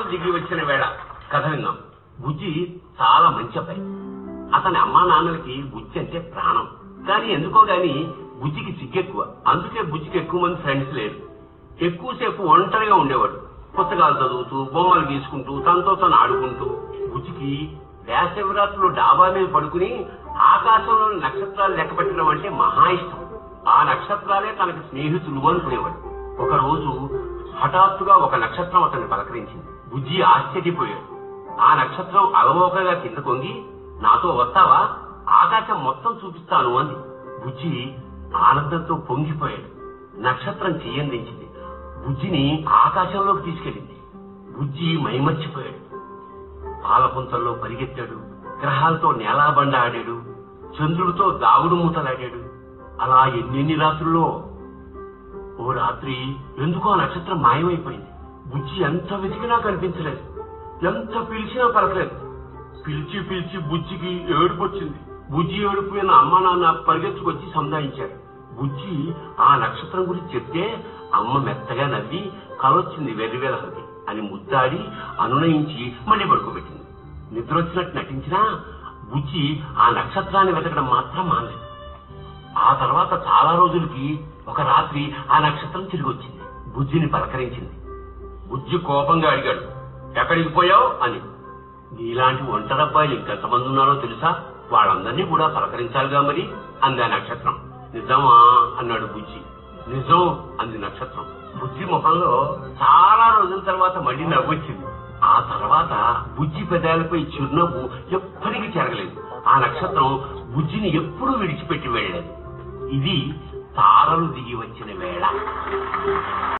దిగి వచ్చిన వేళ కథ విన్నాం బుజ్జి చాలా మంచి అబ్బాయి అతని అమ్మా నాన్నలకి బుజ్జి అంటే ప్రాణం కానీ ఎందుకో గాని బుజ్జికి సిగ్గెక్కువ అందుకే బుజ్జికి ఎక్కువ మంది ఫ్రెండ్స్ లేరు ఎక్కువసేపు ఒంటరిగా ఉండేవాడు పుస్తకాలు చదువుతూ బొమ్మలు గీసుకుంటూ తనతో తను ఆడుకుంటూ బుజ్జికి వేసవిరాత్రులు డాబా మీద పడుకుని ఆకాశంలోని నక్షత్రాలు లెక్క పెట్టడం అంటే మహా ఇష్టం ఆ నక్షత్రాలే తనకి స్నేహితులు అనుకునేవాడు ఒక రోజు హఠాత్తుగా ఒక నక్షత్రం అతన్ని పలకరించింది బుజ్జి ఆశ్చర్యపోయాడు ఆ నక్షత్రం అలవోకగా కింద కొంగి నాతో వస్తావా ఆకాశం మొత్తం చూపిస్తాను అంది బుజ్జి ఆనందంతో పొంగిపోయాడు నక్షత్రం చెయ్యందించింది బుజ్జిని ఆకాశంలోకి తీసుకెళ్ళింది బుజ్జి మైమర్చిపోయాడు పాలపుంతల్లో పరిగెత్తాడు గ్రహాలతో నేలాబండ ఆడాడు చంద్రుడితో దాగుడు మూతలాడాడు అలా ఎన్నెన్ని రాత్రుల్లో ఓ రాత్రి ఎందుకో ఆ నక్షత్రం మాయమైపోయింది బుజ్జి ఎంత వెతికినా కనిపించలేదు ఎంత పిలిచినా పలకలేదు పిలిచి పిలిచి బుజ్జికి ఏడుపు వచ్చింది బుజ్జి ఏడుపు విన్న అమ్మ నాన్న పరిగెత్తుకొచ్చి సంధాయించారు బుజ్జి ఆ నక్షత్రం గురించి చెప్తే అమ్మ మెత్తగా నవ్వి కలొచ్చింది వెర్రివేలహది అని ముద్దాడి అనునయించి మళ్ళీ పడుకోబెట్టింది నిద్ర వచ్చినట్టు నటించినా బుజ్జి ఆ నక్షత్రాన్ని వెతకడం మాత్రం మానలేదు ఆ తర్వాత చాలా రోజులకి ఒక రాత్రి ఆ నక్షత్రం తిరిగి వచ్చింది బుజ్జిని పలకరించింది బుజ్జి కోపంగా అడిగాడు ఎక్కడికి పోయావు అని నీలాంటి ఒంటరబ్బాయిలు ఇంకెంతమంది ఉన్నారో తెలుసా వాళ్ళందరినీ కూడా పలకరించాలిగా మరి అంది ఆ నక్షత్రం నిజమా అన్నాడు బుజ్జి నిజం అంది నక్షత్రం బుజ్జి ముఖంలో చాలా రోజుల తర్వాత మళ్ళీ నవ్వొచ్చింది ఆ తర్వాత బుజ్జి పెదాలపై చిరునవ్వు ఎప్పటికీ చెరగలేదు ఆ నక్షత్రం బుజ్జిని ఎప్పుడూ విడిచిపెట్టి వెళ్ళలేదు ఇది తారలు దిగి వచ్చిన వేళ